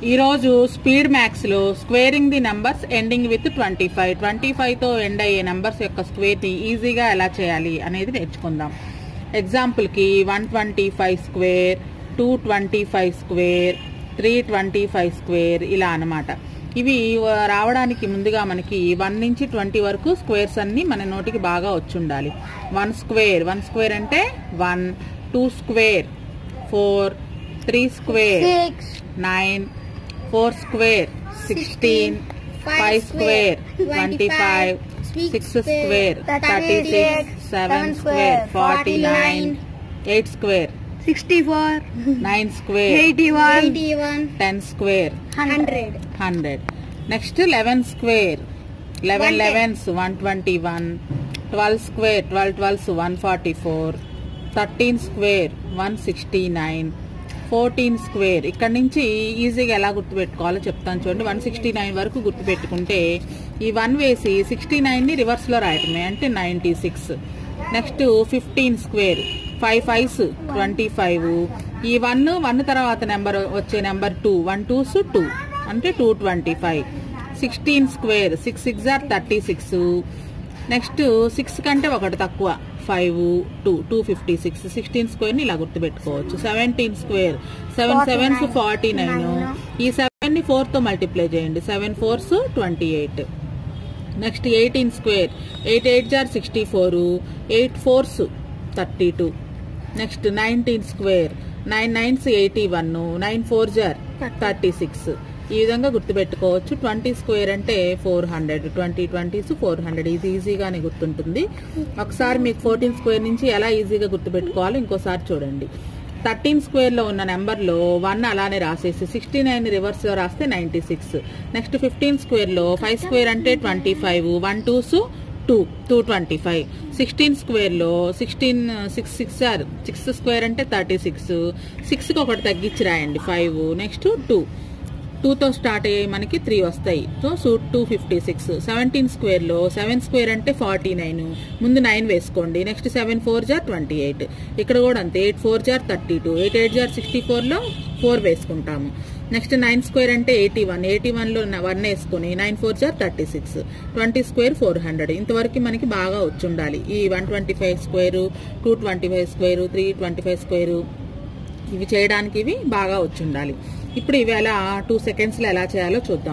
ఈరోజు speed maths లో squaring the numbers ending with twenty five twenty five తో end అయ్యే నంబర్స్ యొక్క స్క్వేర్ ని ఈజీగా ఎలా చేయాలి అనేది నేర్చుకుందాం ఎగ్జాంపుల్ కి one twenty five square two twenty five square three twenty five square ఇలా అన్నమాట ఇవి ఆ, రావడానికి ముందుగా మనకి వన్ నుంచి ట్వంటీ వరకు స్క్వేర్స్ అన్ని మన నోటికి బాగా వచ్చి ఉండాలి వన్ స్క్వేర్ వన్ స్క్వేర్ అంటే one two square four three square six, nine four square sixteen five square twenty five six square thirty six seven square forty nine eight square sixty-four, nine square eighty-one, eighty-one, ten square hundred, hundred next eleven square eleven One ten. Elevens one twenty one twelve square twelve twelves one forty four thirteen square one sixty nine fourteen square ఇక్కడ నుంచి ఈజీగా ఎలా గుర్తుపెట్టుకోవాలో చెప్తాను చూడండి one sixty nine వరకు గుర్తుపెట్టుకుంటే ఈ one వేసి సిక్స్టీ నైన్ని రివర్స్లో రాయటమే అంటే ninety six next fifteen square five fives twenty five ఈ వన్ వన్ తర్వాత నెంబర్ వచ్చే number two one twos two అంటే two twenty five sixteen square six six are thirty six next six కంటే ఒకటి తక్కువ five two two fifty six sixteen స్క్వేర్ని ఇలా గుర్తుపెట్టుకోవచ్చు seventeen square seven sevens forty nine ఈ సెవెన్ని ఫోర్తో మల్టిప్లై చేయండి seven fours twenty eight next eighteen square eight eight are sixty four eight fours thirty two next nineteen square nine nines eighty one nine four are thirty six ఈ విధంగా గుర్తుపెట్టుకోవచ్చు twenty square అంటే four hundred twenty twenties four hundred ఇది ఈజీగానే గుర్తుంటుంది ఒకసారి మీకు fourteen square నుంచి ఎలా ఈజీగా గుర్తుపెట్టుకోవాలో ఇంకోసారి చూడండి థర్టీన్ స్క్వేర్ లో ఉన్న నెంబర్ లో వన్ అలానే రాసేసి సిక్స్టీ నైన్ రివర్స్ లో రాస్తే ninety six next fifteen square లో ఫైవ్ స్క్వేర్ అంటే twenty five one twos two two twenty five sixteen square లో sixteen six six are six square అంటే థర్టీ సిక్స్ సిక్స్కి ఒకటి తగ్గించి రాయండి ఫైవ్ నెక్స్ట్ టూ టూతో స్టార్ట్ అయ్యి మనకి త్రీ వస్తాయి so suit two fifty six seventeen స్క్వేర్లో సెవెన్ స్క్వేర్ అంటే ఫార్టీ నైన్ ముందు నైన్ వేసుకోండి next seven four are twenty eight ఇక్కడ కూడా అంతే eight four are thirty two eight eight are sixty ఫోర్లో ఫోర్ వేసుకుంటాము నెక్స్ట్ నైన్ స్క్వేర్ అంటే ఎయిటీ వన్ ఎయిటీ వన్లో వన్ వేసుకుని nine four are thirty six twenty square four hundred ఇంతవరకు మనకి బాగా వచ్చి ఉండాలి ఈ one twenty five square two twenty five square three twenty five square ఇవి చేయడానికి ఇవి బాగా వచ్చి ఉండాలి ఇప్పుడు ఇవి ఎలా టూ సెకండ్స్లో ఎలా చేయాలో చూద్దాం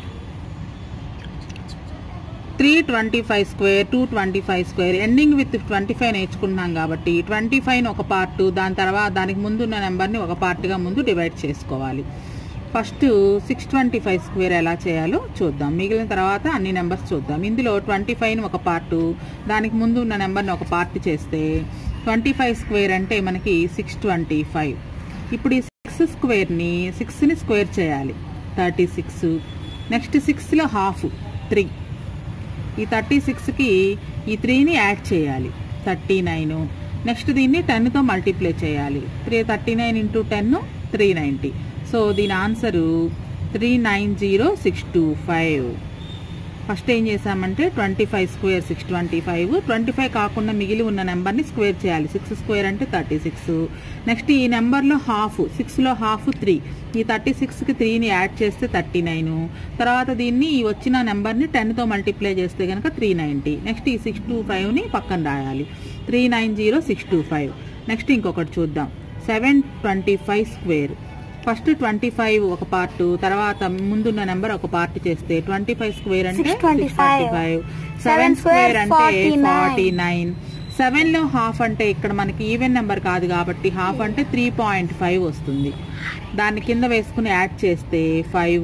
three twenty five square two twenty five square ending with twenty five నేర్చుకుంటున్నాం కాబట్టి ట్వంటీ ఫైవ్ ఒక పార్ట్ దాని తర్వాత దానికి ముందు ఉన్న నెంబర్ని ఒక పార్ట్గా ముందు డివైడ్ చేసుకోవాలి first six twenty five square ఎలా చేయాలో చూద్దాం మిగిలిన తర్వాత అన్ని నెంబర్స్ చూద్దాం ఇందులో ట్వంటీ ఫైవ్ని ఒక పార్టు దానికి ముందు ఉన్న నెంబర్ని ఒక పార్ట్ చేస్తే ట్వంటీ ఫైవ్ స్క్వేర్ అంటే మనకి సిక్స్ ట్వంటీ ఫైవ్ ఇప్పుడు ఈ సిక్స్ స్క్వేర్ని సిక్స్ని స్క్వేర్ చేయాలి థర్టీ సిక్స్ నెక్స్ట్ సిక్స్లో హాఫ్ త్రీ ఈ థర్టీ సిక్స్కి ఈ త్రీని యాడ్ చేయాలి థర్టీ నైన్ నెక్స్ట్ దీన్ని టెన్తో మల్టిప్లై చేయాలి three thirty nine into ten three ninety so దీని answer three nine zero six two five first ఏం చేసామంటే twenty five square six twenty five twenty five కాకుండా మిగిలి ఉన్న నెంబర్ని స్క్వేర్ చేయాలి సిక్స్ స్క్వేర్ అంటే థర్టీ సిక్స్ నెక్స్ట్ ఈ నెంబర్లో హాఫ్ సిక్స్లో హాఫ్ త్రీ ఈ థర్టీ సిక్స్కి త్రీని యాడ్ చేస్తే థర్టీ నైన్ తర్వాత దీన్ని ఈ వచ్చిన నెంబర్ని టెన్తో మల్టిప్లై చేస్తే కనుక త్రీ నైంటీ నెక్స్ట్ ఈ సిక్స్ టూ ఫైవ్ని పక్కన రాయాలి three nine zero six two five next ఇంకొకటి చూద్దాం seven twenty five square first twenty five ఒక పార్ట్ తర్వాత ముందున్న నెంబర్ ఒక పార్ట్ చేస్తే ట్వంటీ ఫైవ్ స్క్వేర్ అంటే 625. Five Seven seven square square అంటే 49. ఫార్టీ నైన్ సెవెన్ లో హాఫ్ అంటే ఇక్కడ మనకి ఈవెన్ నెంబర్ కాదు కాబట్టి హాఫ్ అంటే త్రీ పాయింట్ ఫైవ్ వస్తుంది దాన్ని కింద వేసుకుని యాడ్ చేస్తే five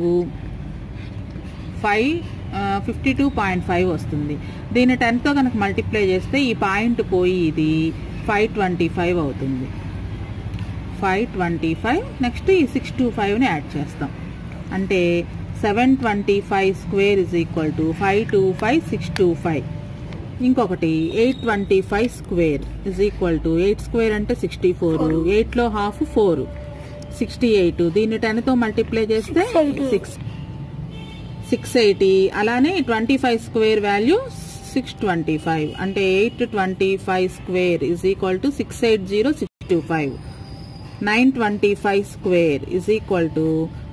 five fifty two point five వస్తుంది దీన్ని టెన్తో కనుక మల్టిప్లై చేస్తే ఈ పాయింట్ పోయి ఇది ఫైవ్ ట్వంటీ ఫైవ్ అవుతుంది ఫైవ్ ట్వంటీ ఫైవ్ నెక్స్ట్ ఈ సిక్స్ టూ ఫైవ్ని యాడ్ చేస్తాం అంటే seven twenty five square is equal to five two five six two five ఇంకొకటి eight twenty five square is equal to eight square అంటే sixty four ఎయిట్లో half four sixty eight దీన్ని టెన్తో multiply చేస్తే 680. Six six eighty అలానే twenty five square value six twenty five అంటే eight twenty five square is equal to six eight zero six two five nine twenty five square is equal to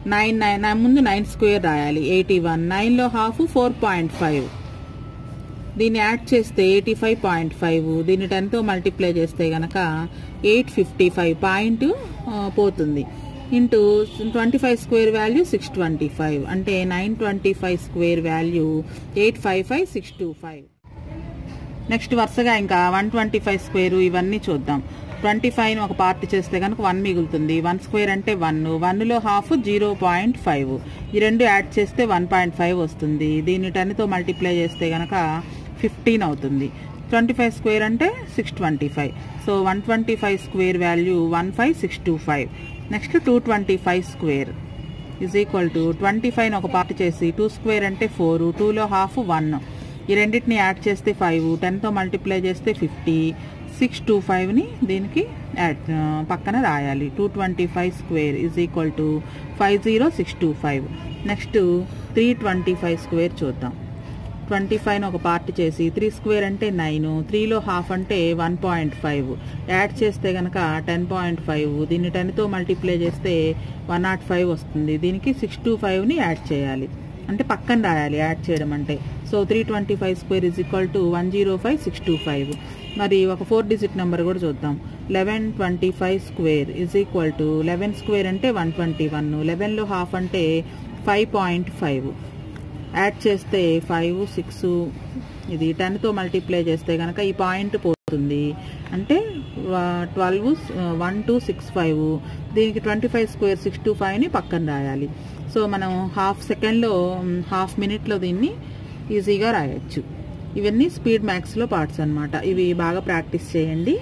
nine nine నా ముందు nine square రాయాలి eighty one నైన్లో half four point five దీన్ని add చేస్తే eighty five point five దీన్ని టెన్తో multiply చేస్తే గనక ఎయిట్ ఫిఫ్టీ ఫైవ్ పాయింట్ పోతుంది into twenty five square value six twenty five అంటే nine twenty five square value eight five five six two five next వరుసగా ఇంకా వన్ ట్వంటీ ఫైవ్ స్క్వేర్ ఇవన్నీ చూద్దాం ట్వంటీ ఫైవ్ ఒక part చేస్తే కనుక one మిగులుతుంది వన్ స్క్వేర్ అంటే వన్ వన్లో హాఫ్ జీరో పాయింట్ ఫైవ్ ఈ రెండు యాడ్ చేస్తే వన్ పాయింట్ ఫైవ్ వస్తుంది దీన్ని టెన్తో మల్టిప్లై చేస్తే కనుక ఫిఫ్టీన్ అవుతుంది ట్వంటీ ఫైవ్ స్క్వేర్ అంటే six twenty five so one twenty five square value one five six two five next two twenty five square is equal to twenty five ఒక part చేసి two square అంటే four టూలో half one ఈ రెండింటిని add చేస్తే five టెన్తో multiply చేస్తే fifty six two ఫైవ్ని దీనికి యాడ్ పక్కన రాయాలి two twenty five square is equal to five zero six two five next three twenty five square చూద్దాం ట్వంటీ ఫైవ్ ఒక పార్ట్ చేసి త్రీ స్క్వేర్ అంటే నైన్ త్రీలో హాఫ్ అంటే వన్ పాయింట్ ఫైవ్ యాడ్ చేస్తే కనుక టెన్ పాయింట్ ఫైవ్ దీన్ని టెన్తో మల్టిప్లై చేస్తే వన్ నాట్ ఫైవ్ వస్తుంది దీనికి సిక్స్ టూ ఫైవ్ని యాడ్ చేయాలి అంటే పక్కన రాయాలి యాడ్ చేయడం అంటే so three twenty five square is equal to one zero five six two five మరి ఒక ఫోర్ డిజిట్ నెంబర్ కూడా చూద్దాం eleven twenty five square is equal to eleven square అంటే వన్ ట్వంటీ వన్ లెవెన్లో హాఫ్ అంటే five point five add చేస్తే five six ఇది టెన్తో మల్టిప్లై చేస్తే కనుక ఈ పాయింట్ పోతుంది అంటే twelve one two six five దీనికి twenty five square six two ఫైవ్ని పక్కన రాయాలి సో మనం హాఫ్ సెకండ్లో హాఫ్ మినిట్లో దీన్ని ఈజీగా రాయొచ్చు ఇవన్నీ స్పీడ్ మ్యాథ్స్లో పార్ట్స్ అన్నమాట ఇవి బాగా ప్రాక్టీస్ చేయండి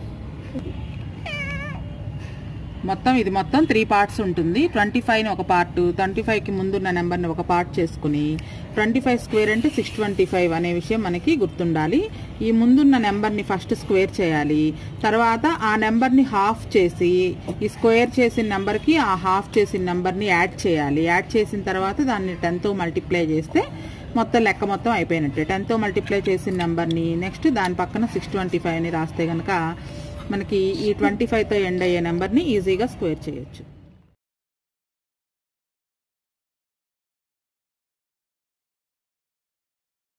మొత్తం ఇది మొత్తం త్రీ పార్ట్స్ ఉంటుంది ట్వంటీ ఫైవ్ ఒక పార్ట్ ట్వంటీ ఫైవ్కి ముందున్న నెంబర్ని ఒక పార్ట్ చేసుకుని ట్వంటీ ఫైవ్ స్క్వేర్ అంటే సిక్స్ ట్వంటీ ఫైవ్ అనే విషయం మనకి గుర్తుండాలి ఈ ముందున్న నెంబర్ని ఫస్ట్ స్క్వేర్ చేయాలి తర్వాత ఆ నెంబర్ని హాఫ్ చేసి ఈ స్క్వేర్ చేసిన నెంబర్కి ఆ హాఫ్ చేసిన నెంబర్ని యాడ్ చేయాలి యాడ్ చేసిన తర్వాత దాన్ని టెన్తో మల్టిప్లై చేస్తే మొత్తం లెక్క మొత్తం అయిపోయినట్టే టెన్తో మల్టిప్లై చేసిన నెంబర్ని నెక్స్ట్ దాని పక్కన సిక్స్ ట్వంటీ ఫైవ్ని రాస్తే కనుక మనకి ఈ ట్వంటీ ఫైవ్తో ఎండ్ అయ్యే నెంబర్ని ఈజీగా స్క్వేర్ చేయొచ్చు